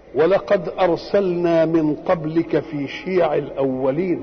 ولقد ارسلنا من قبلك في شيع الاولين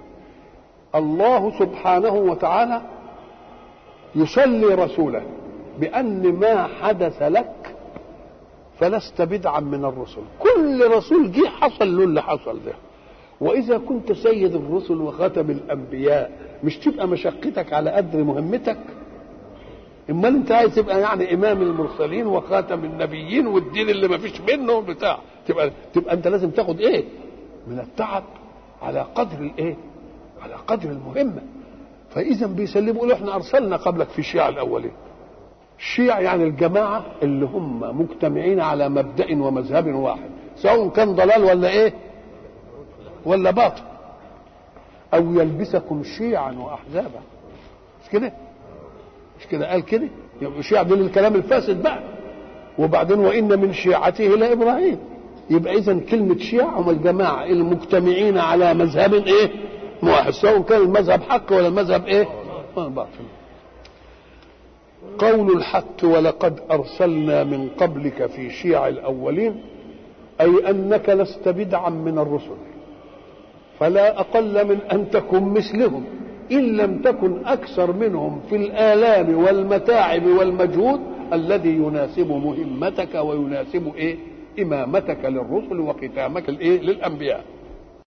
الله سبحانه وتعالى يصلي رسوله بان ما حدث لك فلست بدعا من الرسل كل رسول جه حصل له اللي حصل ده واذا كنت سيد الرسل وخاتم الانبياء مش تبقى مشقتك على قدر مهمتك امال انت عايز تبقى يعني امام المرسلين وخاتم النبيين والدين اللي ما فيش منه بتاع تبقى تبقى انت لازم تاخد ايه من التعب على قدر الايه على قدر المهمه فاذا بيسلموا له احنا ارسلنا قبلك في الشيعة الاولين الشيع يعني الجماعه اللي هم مجتمعين على مبدا ومذهب واحد سواء كان ضلال ولا ايه ولا باطل او يلبسكم شيعا واحزابا مش كده مش كده قال كده يبقى الشيعة دول الكلام الفاسد بقى وبعدين وان من شيعته لابراهيم يبقى اذا كلمه شيعة هم الجماعه المجتمعين على مذهب ايه واحد سواء كان المذهب حق ولا المذهب ايه باطل قول الحق ولقد ارسلنا من قبلك في شيع الاولين اي انك لست بدعا من الرسل فلا اقل من ان تكن مثلهم ان لم تكن اكثر منهم في الالام والمتاعب والمجهود الذي يناسب مهمتك ويناسب ايه امامتك للرسل وختامك الايه للانبياء